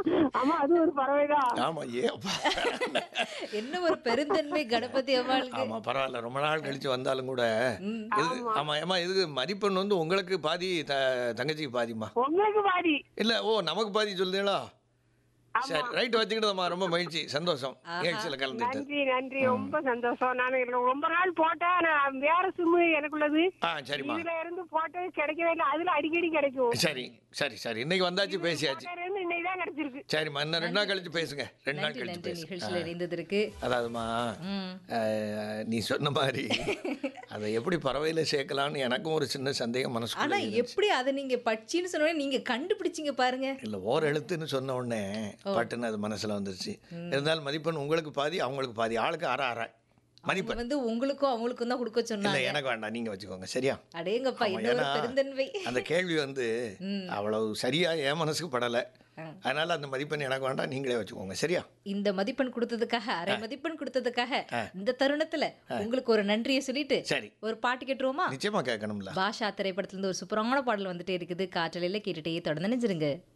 ஆமா அது ஒரு பறவைதான் ஆமா ஏப்பா என்ன ஒரு பெருந்தன்மை கணபதி அம்மாளுக்கு ஆமா பரவாயில்ல ரொம்ப நாள் கழிச்சு வந்தாலும் கூட இது ஆமா ஏமா இது மதிப்பெண் வந்து உங்களுக்கு பாதி த தங்கச்சிக்கு பாதிமா உங்களுக்கு பாதி இல்ல ஓ நமக்கு பாதி சொல்லுதீங்களா சரி ரைட் வச்சுக்கிட்டதம்மா ரொம்ப மகிழ்ச்சி சந்தோஷம் நிகழ்ச்சியில் கலந்துக்கிட்டது நன்றி நன்றி ரொம்ப சந்தோஷம் நான் எனக்கு ரொம்ப நாள் போட்டேன் நான் வேற சிம்மு எனக்குள்ளது ஆ சரிம்மா இதுல இருந்து போட்டு கிடைக்கவே இல்லை அதுல அடிக்கடி கிடைக்கும் சரி சரி சரி இன்னைக்கு வந்தாச்சு பேசியாச்சு போட்டதுல இருந்து இன்னைக்கு தான் கிடைச்சிருக்கு சரிம்மா இன்னும் ரெண்டு நாள் கழிச்சு பேசுங்க ரெண்டு நாள் நன்றி கழிச்சு நன்றி பேசுங்க நிகழ்ச்சியில் இணைந்ததற்கு அதாவதுமா ம். அஹ், நீ சொன்ன மாதிரி அதை எப்படி பறவையில சேர்க்கலாம்னு எனக்கும் ஒரு சின்ன சந்தேகம் ஆனா மனசுக்குள்ள எப்படி அதை நீங்க பட்சின்னு சொன்ன உடனே நீங்க கண்டுபிடிச்சீங்க பாருங்க இல்ல ஓர் எழுத்துன்னு சொன்ன உடனே பட்டுன்னு அது மனசுல வந்துருச்சு இருந்தாலும் மதிப்பெண் உங்களுக்கு பாதி அவங்களுக்கு பாதி ஆளுக்கு அரை அரை மதிப்பெண் அவங்க வந்து உங்களுக்கும் அவங்களுக்கும் தான் கொடுக்க இல்ல சொன்னாங்க எனக்கு வேண்டாம் நீங்க வச்சுக்கோங்க சரியா அடேங்கப்பா ஆமா, என்ன ஒரு ஏன்னா, பெருந்தன்மை அந்த கேள்வி வந்து அவ்வளவு சரியா என் மனசுக்கு படல அதனால அந்த மதிப்பெண் எனக்கு வேண்டாம் நீங்களே வச்சுக்கோங்க சரியா இந்த மதிப்பெண் கொடுத்ததுக்காக அரை மதிப்பெண் கொடுத்ததுக்காக இந்த தருணத்துல உங்களுக்கு ஒரு நன்றியை சொல்லிட்டு சரி ஒரு பாட்டு கேட்டுருவோமா நிச்சயமா கேட்கணும்ல பாஷா திரைப்படத்துல இருந்து ஒரு சூப்பரான பாடல் வந்துட்டே இருக்குது காற்றலையில கேட்டுட்டே தொடர்ந்து நினைச்சிருங்க